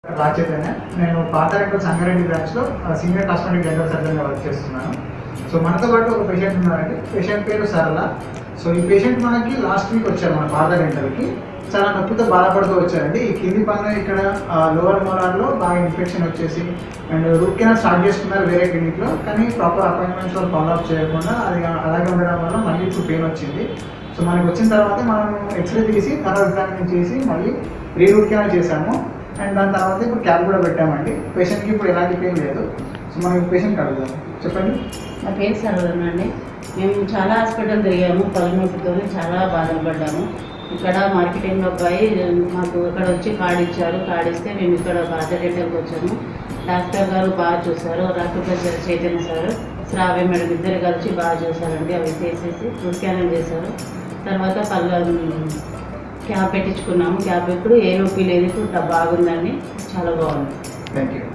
రాచేతనే నేను పాత రెంటల్ సంగారెడ్డి బ్రాంచ్లో సీనియర్ కాస్మెటిక్ డెంటల్ సర్జన్గా వర్క్ చేస్తున్నాను సో మనతో పాటు ఒక పేషెంట్ ఉన్నారండి పేషెంట్ పేరు సరళ సో ఈ పేషెంట్ మనకి లాస్ట్ వీక్ వచ్చారు మన పాత డెంటల్కి చాలా నొప్పితో బాధపడుతూ వచ్చారండి ఈ కింది పన్ను ఇక్కడ లోవర్ మోరార్లో బాగా ఇన్ఫెక్షన్ వచ్చేసి అండ్ రూట్ కెనాల్ స్టార్ట్ చేసుకున్నారు వేరే క్లినిక్లో కానీ ప్రాపర్ అపాయింట్మెంట్స్లో ఫాలో అప్ చేయకుండా అది అలాగే ఉండడం వల్ల మళ్ళీ ఇప్పుడు పెయిన్ వచ్చింది సో మనకి వచ్చిన తర్వాత మనం ఎక్స్రే తీసి తర్వాత ఎగ్జామిన్ చేసి మళ్ళీ రీ రూట్ కెనాల్ చేసాము అండ్ దాని తర్వాత ఇప్పుడు క్యాబ్ కూడా పెట్టామండి పేషెంట్కి ఇప్పుడు ఎలాంటి పెయిన్ లేదు సో మనం పేషెంట్ అడుగుదాం చెప్పండి నా పేరు సరళన అండి మేము చాలా హాస్పిటల్ తిరిగాము పళ్ళు నొప్పితో చాలా బాధలు పడ్డాము ఇక్కడ మార్కెటింగ్ అబ్బాయి మాకు ఇక్కడ వచ్చి కార్డు ఇచ్చారు కార్డు ఇస్తే మేము ఇక్కడ పాత డెంటల్కి వచ్చాము డాక్టర్ గారు బాగా చూశారు doctor Chaitanya sir Sravya madam ఇద్దరు కలిసి బాగా చూశారండి అవి చేసేసి రూట్ క్యానల్ చేశారు తర్వాత పళ్ళు క్యాప్ పెట్టించుకున్నాము క్యాప్ ఇప్పుడు ఏ నొప్పి లేదు ఇప్పుడు బాగుందండి చాలా బాగుంది థ్యాంక్ యూ